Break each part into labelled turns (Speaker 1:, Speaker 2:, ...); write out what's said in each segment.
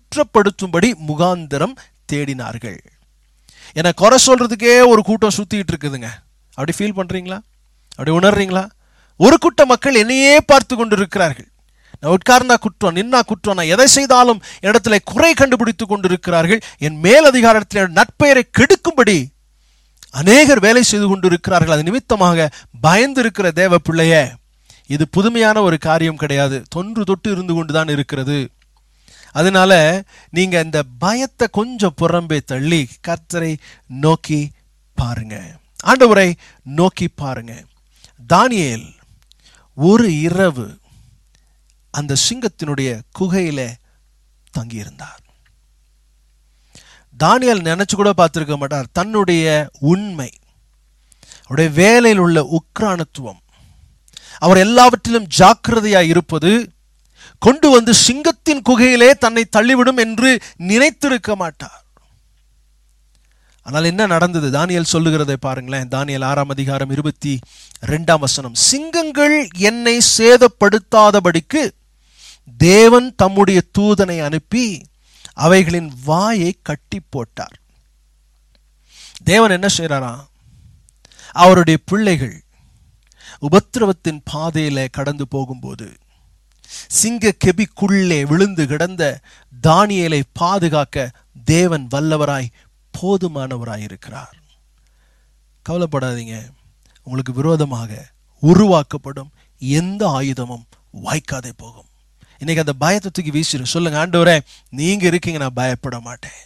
Speaker 1: குற்றப்படுத்தும்படி முகாந்திரம் தேடினார்கள் என குறை சொல்றதுக்கே ஒரு கூட்டம் சுத்திட்டு இருக்குதுங்க அப்படி ஃபீல் பண்றீங்களா அப்படி உணர்றீங்களா ஒரு கூட்ட மக்கள் என்னையே பார்த்து கொண்டு இருக்கிறார்கள் நான் உட்கார்ந்தா குற்றம் நின்னா குற்றம் நான் எதை செய்தாலும் இடத்துல குறை கண்டுபிடித்துக் கொண்டிருக்கிறார்கள் என் மேலதிகாரத்தில் என் நட்பெயரை கெடுக்கும்படி அநேகர் வேலை செய்து கொண்டிருக்கிறார்கள் அது நிமித்தமாக பயந்து இருக்கிற தேவ பிள்ளையே இது புதுமையான ஒரு காரியம் கிடையாது தொன்று தொட்டு இருந்து கொண்டுதான் இருக்கிறது அதனால நீங்க இந்த பயத்தை கொஞ்சம் புறம்பே தள்ளி கர்த்தரை நோக்கி பாருங்க ஆண்டவரை நோக்கி பாருங்க தானியேல் ஒரு இரவு அந்த சிங்கத்தினுடைய குகையில தங்கியிருந்தார் தானியல் நினைச்சு கூட பார்த்திருக்க மாட்டார் தன்னுடைய உண்மை அவருடைய வேலையில் உள்ள உக்ரானத்துவம் அவர் எல்லாவற்றிலும் ஜாக்கிரதையாய் இருப்பது கொண்டு வந்து சிங்கத்தின் குகையிலே தன்னை தள்ளிவிடும் என்று நினைத்திருக்க மாட்டார் ஆனால் என்ன நடந்தது தானியல் சொல்லுகிறதை பாருங்களேன் தானியல் ஆறாம் அதிகாரம் இருபத்தி ரெண்டாம் வசனம் சிங்கங்கள் என்னை சேதப்படுத்தாதபடிக்கு தேவன் தம்முடைய தூதனை அனுப்பி அவைகளின் வாயை கட்டி போட்டார் தேவன் என்ன செய்றாராம் அவருடைய பிள்ளைகள் உபத்திரவத்தின் பாதையில கடந்து போகும்போது சிங்க கெபிக்குள்ளே விழுந்து கிடந்த தானியேலை பாதுகாக்க தேவன் வல்லவராய் போதுமானவராய் இருக்கிறார் கவலைப்படாதீங்க உங்களுக்கு விரோதமாக உருவாக்கப்படும் எந்த ஆயுதமும் வாய்க்காதே போகும் இன்னைக்கு அந்த பயத்தை தூக்கி வீசிடு சொல்லுங்க ஆண்டவரே நீங்க இருக்கீங்க நான் பயப்பட மாட்டேன்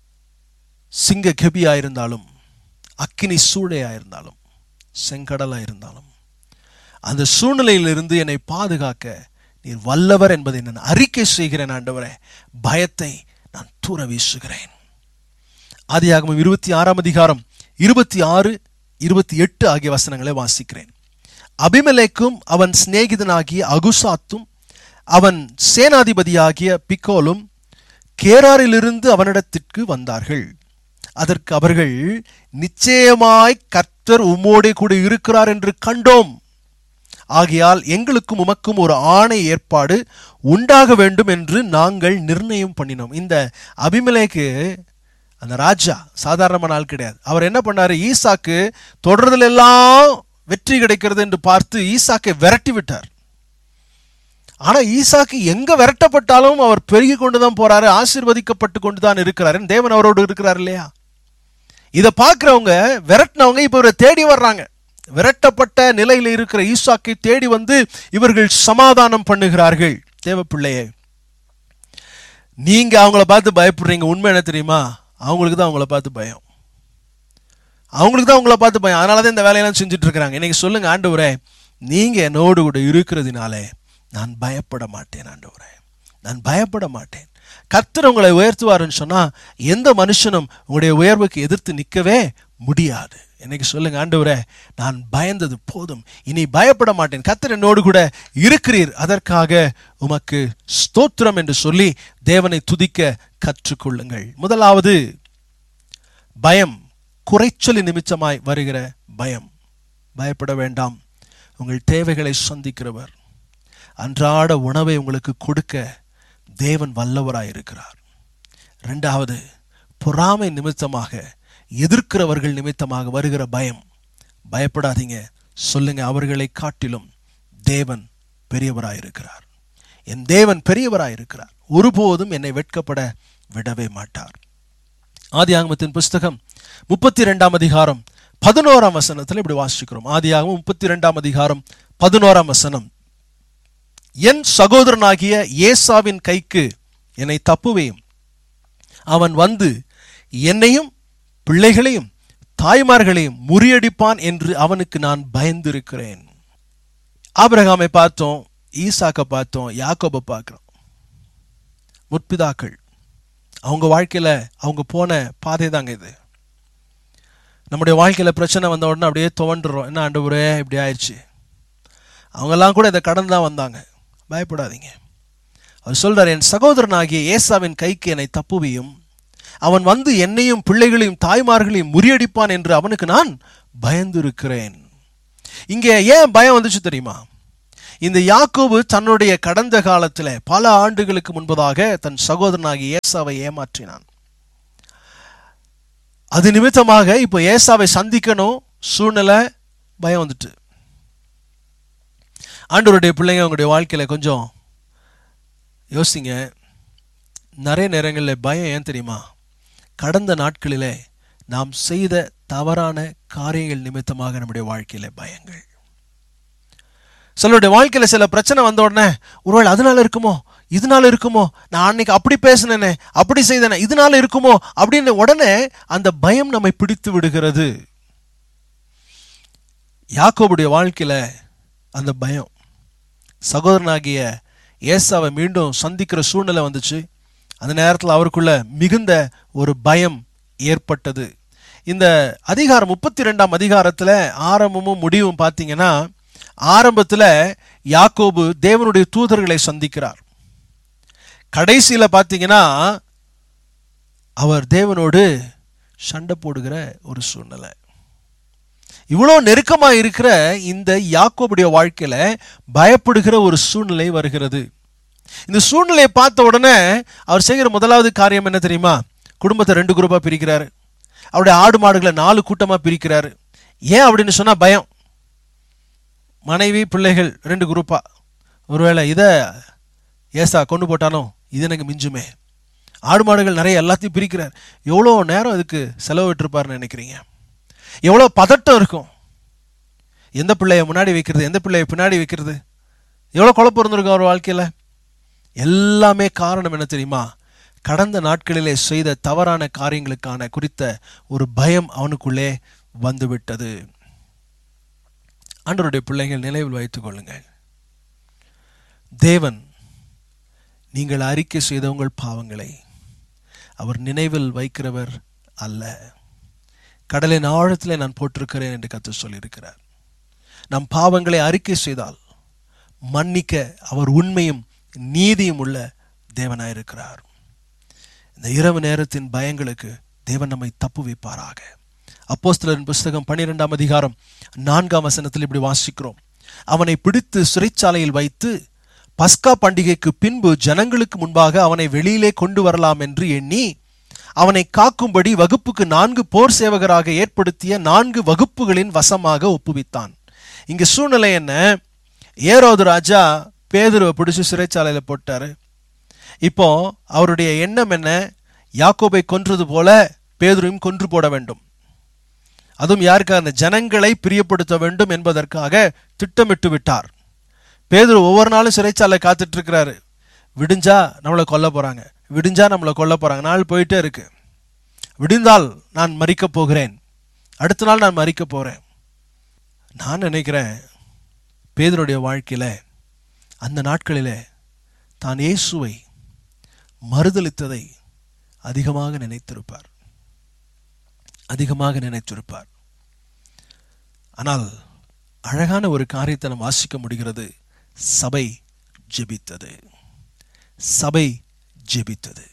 Speaker 1: சிங்க கெபியா இருந்தாலும் அக்கினி சூளையா இருந்தாலும் செங்கடலா இருந்தாலும் அந்த சூழ்நிலையிலிருந்து என்னை பாதுகாக்க நீர் வல்லவர் என்பதை நான் அறிக்கை செய்கிறேன் ஆண்டவரே பயத்தை நான் தூர வீசுகிறேன் ஆதியாகமம் இருபத்தி ஆறாம் அதிகாரம் இருபத்தி ஆறு இருபத்தி எட்டு ஆகிய வசனங்களை வாசிக்கிறேன் அபிமெலேக்கும் அவன் சிநேகிதனாகிய அகுசாத்தும் அவன் சேனாதிபதியாகிய பிக்கோலும் கேராரிலிருந்து அவனிடத்திற்கு வந்தார்கள் அதற்கு அவர்கள் நிச்சயமாய் கர்த்தர் உம்மோடே கூட இருக்கிறார் என்று கண்டோம் ஆகையால் எங்களுக்கும் உமக்கும் ஒரு ஆணை ஏற்பாடு உண்டாக வேண்டும் என்று நாங்கள் நிர்ணயம் பண்ணினோம் இந்த அபிமலேக்கு அந்த ராஜா சாதாரணமான ஆள் கிடையாது அவர் என்ன பண்ணாரு ஈசாக்கு தொடர்றதுல எல்லாம் வெற்றி கிடைக்கிறது என்று பார்த்து ஈசாக்கை விரட்டி விட்டார் ஆனா ஈசாக்கு எங்க விரட்டப்பட்டாலும் அவர் பெருகி கொண்டுதான் போறாரு ஆசீர்வதிக்கப்பட்டு கொண்டுதான் இருக்கிறாரு தேவன் அவரோடு இருக்கிறார் இல்லையா இதை பார்க்கிறவங்க விரட்டினவங்க இப்ப இவரை தேடி வர்றாங்க விரட்டப்பட்ட நிலையில் இருக்கிற ஈசாக்கை தேடி வந்து இவர்கள் சமாதானம் பண்ணுகிறார்கள் தேவ பிள்ளையே நீங்க அவங்கள பார்த்து பயப்படுறீங்க உண்மை என்ன தெரியுமா அவங்களுக்கு தான் அவங்கள பார்த்து பயம் அவங்களுக்கு தான் உங்களை பார்த்து பயம் அதனால தான் இந்த வேலையெல்லாம் செஞ்சுட்டு இருக்கிறாங்க இன்னைக்கு சொல்லுங்க ஆண்டவரே நீங்க என்னோடு கூட இருக்கிறதுனாலே நான் பயப்பட மாட்டேன் ஆண்டவரே நான் பயப்பட மாட்டேன் கர்த்தர் உங்களை உயர்த்துவாருன்னு சொன்னா எந்த மனுஷனும் உங்களுடைய உயர்வுக்கு எதிர்த்து நிற்கவே முடியாது இன்னைக்கு சொல்லுங்க ஆண்டவரே நான் பயந்தது போதும் இனி பயப்பட மாட்டேன் கர்த்தர் என்னோடு கூட இருக்கிறீர் அதற்காக உமக்கு ஸ்தோத்திரம் என்று சொல்லி தேவனை துதிக்க கற்றுக்கொள்ளுங்கள் முதலாவது பயம் குறைச்சல் நிமித்தமாய் வருகிற பயம் பயப்பட வேண்டாம் உங்கள் தேவைகளை சந்திக்கிறவர் அன்றாட உணவை உங்களுக்கு கொடுக்க தேவன் வல்லவராய் இருக்கிறார் ரெண்டாவது பொறாமை நிமித்தமாக எதிர்க்கிறவர்கள் நிமித்தமாக வருகிற பயம் பயப்படாதீங்க சொல்லுங்க அவர்களை காட்டிலும் தேவன் பெரியவராய் இருக்கிறார் என் தேவன் பெரியவராய் இருக்கிறார் ஒருபோதும் என்னை வெட்கப்பட விடவே மாட்டார் ஆதி ஆகமத்தின் புஸ்தகம் முப்பத்தி ரெண்டாம் அதிகாரம் பதினோராம் வசனத்தில் இப்படி வாசிக்கிறோம் ஆதி ஆகமம் முப்பத்தி ரெண்டாம் அதிகாரம் பதினோராம் வசனம் என் சகோதரனாகிய ஏசாவின் கைக்கு என்னை தப்புவேயும் அவன் வந்து என்னையும் பிள்ளைகளையும் தாய்மார்களையும் முறியடிப்பான் என்று அவனுக்கு நான் பயந்திருக்கிறேன் ஆபிரகாமை பார்த்தோம் ஈசாக்க பார்த்தோம் யாக்கோபை பார்க்கிறோம் முற்பிதாக்கள் அவங்க வாழ்க்கையில அவங்க போன பாதை தாங்க இது நம்முடைய வாழ்க்கையில பிரச்சனை வந்த உடனே அப்படியே துவண்டுறோம் என்ன ஆண்டவரே இப்படி ஆயிடுச்சு அவங்கெல்லாம் கூட இதை கடந்து தான் வந்தாங்க பயப்படாதீங்க அவர் சொல்றார் என் சகோதரனாகிய ஏசாவின் கைக்கு என்னை தப்புவியும் அவன் வந்து என்னையும் பிள்ளைகளையும் தாய்மார்களையும் முறியடிப்பான் என்று அவனுக்கு நான் பயந்திருக்கிறேன் இங்கே ஏன் பயம் வந்துச்சு தெரியுமா இந்த யாக்கோபு தன்னுடைய கடந்த காலத்தில் பல ஆண்டுகளுக்கு முன்பதாக தன் சகோதரனாகிய ஏசாவை ஏமாற்றினான் அது நிமித்தமாக இப்போ ஏசாவை சந்திக்கணும் சூழ்நிலை பயம் வந்துட்டு ஆண்டவருடைய பிள்ளைங்க அவங்களுடைய வாழ்க்கையில கொஞ்சம் யோசிங்க நிறைய நேரங்களில் பயம் ஏன் தெரியுமா கடந்த நாட்களிலே நாம் செய்த தவறான காரியங்கள் நிமித்தமாக நம்முடைய வாழ்க்கையில பயங்கள் சிலருடைய வாழ்க்கையில சில பிரச்சனை வந்த உடனே ஒருவேளை அதனால இருக்குமோ இதனால இருக்குமோ நான் அன்னைக்கு அப்படி பேசினேனே அப்படி செய்தேனே இதனால இருக்குமோ அப்படின்னு உடனே அந்த பயம் நம்மை பிடித்து விடுகிறது யாக்கோபுடைய வாழ்க்கையில அந்த பயம் சகோதரனாகிய ஏசாவை மீண்டும் சந்திக்கிற சூழ்நிலை வந்துச்சு அந்த நேரத்தில் அவருக்குள்ள மிகுந்த ஒரு பயம் ஏற்பட்டது இந்த அதிகாரம் முப்பத்தி ரெண்டாம் அதிகாரத்தில் ஆரம்பமும் முடிவும் பார்த்தீங்கன்னா ஆரம்பத்தில் யாக்கோபு தேவனுடைய தூதர்களை சந்திக்கிறார் கடைசியில பார்த்தீங்கன்னா அவர் தேவனோடு சண்டை போடுகிற ஒரு சூழ்நிலை இவ்வளோ நெருக்கமா இருக்கிற இந்த யாக்கோபுடைய வாழ்க்கையில பயப்படுகிற ஒரு சூழ்நிலை வருகிறது இந்த சூழ்நிலையை பார்த்த உடனே அவர் செய்கிற முதலாவது காரியம் என்ன தெரியுமா குடும்பத்தை ரெண்டு குரூப்பா பிரிக்கிறாரு அவருடைய ஆடு மாடுகளை நாலு கூட்டமா பிரிக்கிறாரு ஏன் அப்படின்னு சொன்னா பயம் மனைவி பிள்ளைகள் ரெண்டு குரூப்பா ஒருவேளை இதை ஏசா கொண்டு போட்டாலும் இது எனக்கு மிஞ்சுமே ஆடு மாடுகள் நிறைய எல்லாத்தையும் பிரிக்கிறார் எவ்வளோ நேரம் இதுக்கு செலவிட்டிருப்பாருன்னு நினைக்கிறீங்க எவ்வளோ பதட்டம் இருக்கும் எந்த பிள்ளைய முன்னாடி வைக்கிறது எந்த பிள்ளைய பின்னாடி வைக்கிறது எவ்வளோ குழப்பம் இருந்திருக்கும் அவர் வாழ்க்கையில் எல்லாமே காரணம் என்ன தெரியுமா கடந்த நாட்களிலே செய்த தவறான காரியங்களுக்கான குறித்த ஒரு பயம் அவனுக்குள்ளே வந்துவிட்டது ஆண்டவருடைய பிள்ளைகள் நினைவில் வைத்துக் கொள்ளுங்கள் தேவன் நீங்கள் அறிக்கை செய்த உங்கள் பாவங்களை அவர் நினைவில் வைக்கிறவர் அல்ல கடலின் ஆழத்திலே நான் போட்டிருக்கிறேன் என்று கத்து சொல்லியிருக்கிறார் நம் பாவங்களை அறிக்கை செய்தால் மன்னிக்க அவர் உண்மையும் நீதியும் உள்ள தேவனாயிருக்கிறார் இந்த இரவு நேரத்தின் பயங்களுக்கு தேவன் நம்மை தப்புவிப்பாராக அப்போஸ்தலரின் புஸ்தகம் பன்னிரெண்டாம் அதிகாரம் நான்காம் வசனத்தில் இப்படி வாசிக்கிறோம் அவனை பிடித்து சிறைச்சாலையில் வைத்து பஸ்கா பண்டிகைக்கு பின்பு ஜனங்களுக்கு முன்பாக அவனை வெளியிலே கொண்டு வரலாம் என்று எண்ணி அவனை காக்கும்படி வகுப்புக்கு நான்கு போர் சேவகராக ஏற்படுத்திய நான்கு வகுப்புகளின் வசமாக ஒப்புவித்தான் இங்க சூழ்நிலை என்ன ஏரோது ராஜா பேதுருவை பிடிச்சு சிறைச்சாலையில போட்டாரு இப்போ அவருடைய எண்ணம் என்ன யாக்கோபை கொன்றது போல பேதுருவையும் கொன்று போட வேண்டும் அதுவும் யாருக்காக அந்த ஜனங்களை பிரியப்படுத்த வேண்டும் என்பதற்காக திட்டமிட்டு விட்டார் பேதுரு ஒவ்வொரு நாளும் சிறைச்சாலை காத்துட்டு இருக்கிறாரு விடிஞ்சா நம்மளை கொல்ல போறாங்க விடிஞ்சா நம்மளை கொல்ல போறாங்க நாள் போயிட்டே இருக்கு விடிந்தால் நான் மறிக்க போகிறேன் அடுத்த நாள் நான் மறிக்க போறேன் நான் நினைக்கிறேன் பேதருடைய வாழ்க்கையில அந்த நாட்களிலே தான் இயேசுவை மறுதளித்ததை அதிகமாக நினைத்திருப்பார் அதிகமாக நினைத்திருப்பார் ஆனால் அழகான ஒரு காரியத்தை நாம் வாசிக்க முடிகிறது சபை ஜெபித்தது சபை ஜெபித்தது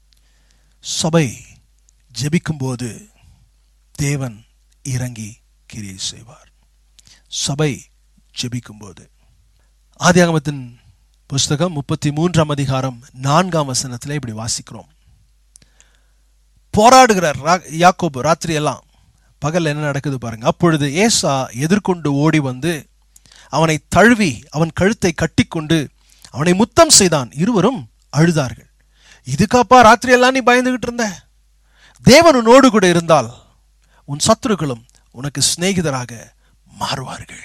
Speaker 1: சபை ஜெபிக்கும்போது தேவன் இறங்கி கிரியை செய்வார் சபை ஜெபிக்கும்போது ஆதியாகமத்தின் புஸ்தகம் முப்பத்தி மூன்றாம் அதிகாரம் நான்காம் வசனத்தில் இப்படி வாசிக்கிறோம் போராடுகிறார் ரா- யாக்கோபு ராத்திரி எல்லாம் பகல்ல என்ன நடக்குது பாருங்க அப்பொழுது ஏசா எதிர்கொண்டு ஓடி வந்து அவனை தழுவி அவன் கழுத்தை கட்டிக்கொண்டு அவனை முத்தம் செய்தான் இருவரும் அழுதார்கள் இதுக்காப்பா ராத்திரி எல்லாம் நீ பயந்துகிட்டு இருந்த தேவன் உன்னோடு கூட இருந்தால் உன் சத்துருக்களும் உனக்கு சிநேகிதராக மாறுவார்கள்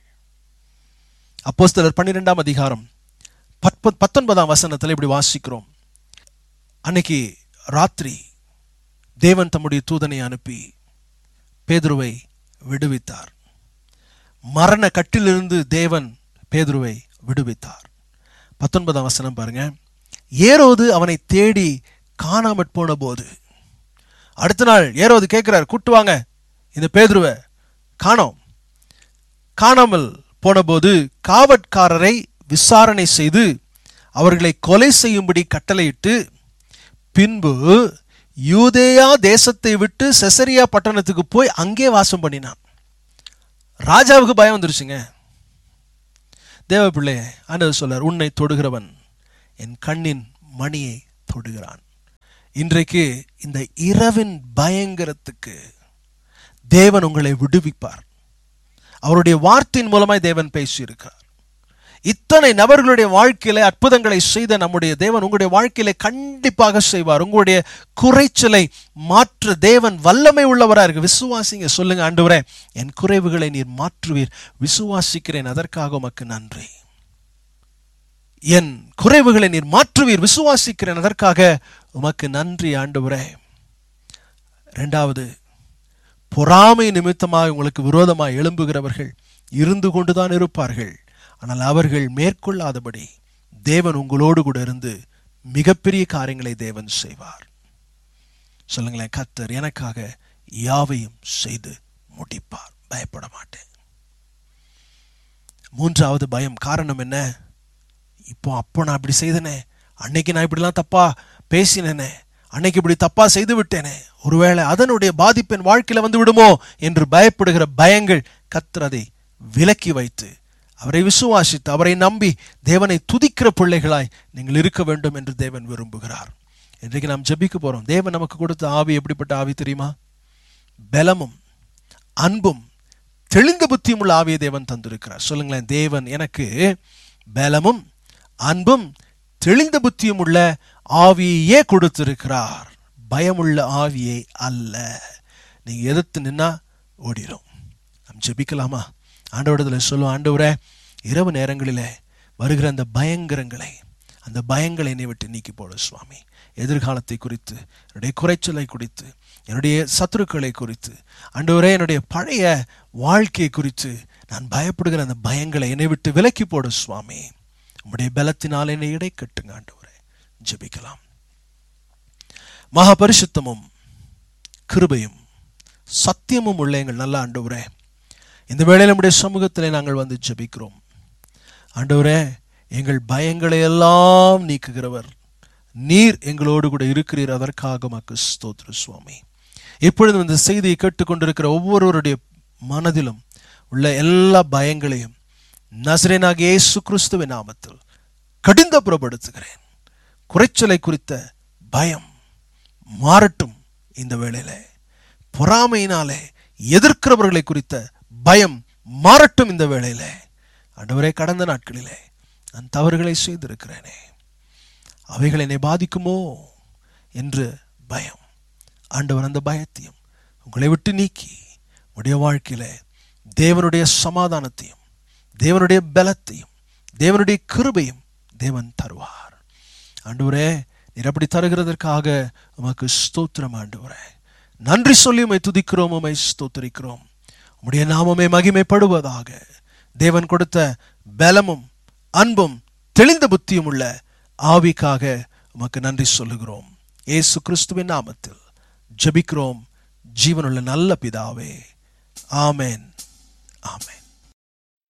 Speaker 1: அப்போஸ்தலர் பன்னிரெண்டாம் அதிகாரம் பத்ப- பத்தொன்பதாம் வசனத்தில் இப்படி வாசிக்கிறோம் அன்னைக்கு ராத்திரி தேவன் தம்முடைய தூதனை அனுப்பி பேதுருவை விடுவித்தார் மரண கட்டிலிருந்து தேவன் பேதுருவை விடுவித்தார் பத்தொன்பதாம் வசனம் பாருங்க ஏரோது அவனை தேடி காணாமற் போன போது அடுத்த நாள் ஏரோது கேட்கிறார் கூட்டு வாங்க இந்த பேதுருவை காணோம் காணாமல் போனபோது காவற்காரரை விசாரணை செய்து அவர்களை கொலை செய்யும்படி கட்டளையிட்டு பின்பு யூதேயா தேசத்தை விட்டு செசரியா பட்டணத்துக்கு போய் அங்கே வாசம் பண்ணினான் ராஜாவுக்கு பயம் வந்துருச்சுங்க தேவ பிள்ளையே ஆண்டவர் சொல்லார் உன்னை தொடுகிறவன் என் கண்ணின் மணியை தொடுகிறான் இன்றைக்கு இந்த இரவின் பயங்கரத்துக்கு தேவன் உங்களை விடுவிப்பார் அவருடைய வார்த்தையின் மூலமாய் தேவன் பேசியிருக்கிறார் இத்தனை நபர்களுடைய வாழ்க்கையில அற்புதங்களை செய்த நம்முடைய தேவன் உங்களுடைய வாழ்க்கையில கண்டிப்பாக செய்வார் உங்களுடைய குறைச்சலை மாற்ற தேவன் வல்லமை உள்ளவரா இருக்கு விசுவாசிங்க சொல்லுங்க ஆண்டவரே என் குறைவுகளை நீர் மாற்றுவீர் விசுவாசிக்கிறேன் அதற்காக உமக்கு நன்றி என் குறைவுகளை நீர் மாற்றுவீர் விசுவாசிக்கிறேன் அதற்காக உமக்கு நன்றி ஆண்டவரே இரண்டாவது பொறாமை நிமித்தமாக உங்களுக்கு விரோதமாக எழும்புகிறவர்கள் இருந்து கொண்டுதான் இருப்பார்கள் ஆனால் அவர்கள் மேற்கொள்ளாதபடி தேவன் உங்களோடு கூட இருந்து மிகப்பெரிய காரியங்களை தேவன் செய்வார் சொல்லுங்களேன் கத்தர் எனக்காக யாவையும் செய்து முடிப்பார் பயப்பட மாட்டேன் மூன்றாவது பயம் காரணம் என்ன இப்போ அப்போ நான் இப்படி செய்தனே அன்னைக்கு நான் இப்படிலாம் தப்பா பேசினேனே அன்னைக்கு இப்படி தப்பா செய்து விட்டேனே ஒருவேளை அதனுடைய பாதிப்பு என் வாழ்க்கையில வந்து விடுமோ என்று பயப்படுகிற பயங்கள் கத்துறதை விலக்கி வைத்து அவரை விசுவாசித்து அவரை நம்பி தேவனை துதிக்கிற பிள்ளைகளாய் நீங்கள் இருக்க வேண்டும் என்று தேவன் விரும்புகிறார் இன்றைக்கு நாம் ஜெபிக்க போறோம் தேவன் நமக்கு கொடுத்த ஆவி எப்படிப்பட்ட ஆவி தெரியுமா பலமும் அன்பும் தெளிந்த புத்தியும் உள்ள ஆவியை தேவன் தந்திருக்கிறார் சொல்லுங்களேன் தேவன் எனக்கு பலமும் அன்பும் தெளிந்த புத்தியும் உள்ள ஆவியையே கொடுத்திருக்கிறார் பயமுள்ள ஆவியை அல்ல நீங்க எதிர்த்து நின்னா ஓடிடும் நாம் ஜெபிக்கலாமா ஆண்டவரத்தில் சொல்லுவோம் ஆண்டவரே இரவு நேரங்களிலே வருகிற அந்த பயங்கரங்களை அந்த பயங்களை என்னை விட்டு நீக்கி போடு சுவாமி எதிர்காலத்தை குறித்து என்னுடைய குறைச்சலை குறித்து என்னுடைய சத்துருக்களை குறித்து ஆண்டவரே என்னுடைய பழைய வாழ்க்கையை குறித்து நான் பயப்படுகிற அந்த பயங்களை என்னை விட்டு விலக்கி போடு சுவாமி உம்முடைய பலத்தினால் என்னை இடை கட்டுங்க ஆண்டவரே ஜெபிக்கலாம் மகா பரிசுத்தமும் கிருபையும் சத்தியமும் உள்ள எங்கள் நல்ல ஆண்டவரே இந்த வேளையில் நம்முடைய சமூகத்திலே நாங்கள் வந்து ஜெபிக்கிறோம் ஆண்டவரே எங்கள் பயங்களை எல்லாம் நீக்குகிறவர் நீர் எங்களோடு கூட இருக்கிறீர் அதற்காக மக்கு ஸ்தோத்ர சுவாமி இப்பொழுது இந்த செய்தியை கேட்டுக்கொண்டிருக்கிற ஒவ்வொருவருடைய மனதிலும் உள்ள எல்லா பயங்களையும் நசரேனாக இயேசு கிறிஸ்துவின் நாமத்தில் கடிந்த புறப்படுத்துகிறேன் குறைச்சலை குறித்த பயம் மாறட்டும் இந்த வேளையில பொறாமையினாலே எதிர்க்கிறவர்களை குறித்த பயம் மாறட்டும் இந்த வேளையில ஆண்டவரே கடந்த நாட்களிலே நான் தவறுகளை செய்திருக்கிறேனே அவைகள் என்னை பாதிக்குமோ என்று பயம் ஆண்டவர் அந்த பயத்தையும் உங்களை விட்டு நீக்கி உடைய வாழ்க்கையில தேவனுடைய சமாதானத்தையும் தேவனுடைய பலத்தையும் தேவனுடைய கிருபையும் தேவன் தருவார் ஆண்டவரே நீர் அப்படி தருகிறதற்காக உமக்கு ஸ்தோத்திரம் ஆண்டவரே நன்றி சொல்லி உமை துதிக்கிறோம் உமை ஸ்தோத்திரிக்கிறோம் உம்முடைய நாமமே மகிமைப்படுவதாக தேவன் கொடுத்த பலமும் அன்பும் தெளிந்த புத்தியும் உள்ள ஆவிக்காக உமக்கு நன்றி சொல்லுகிறோம் ஏசு கிறிஸ்துவின் நாமத்தில் ஜெபிக்கிறோம் ஜீவனுள்ள நல்ல பிதாவே ஆமென்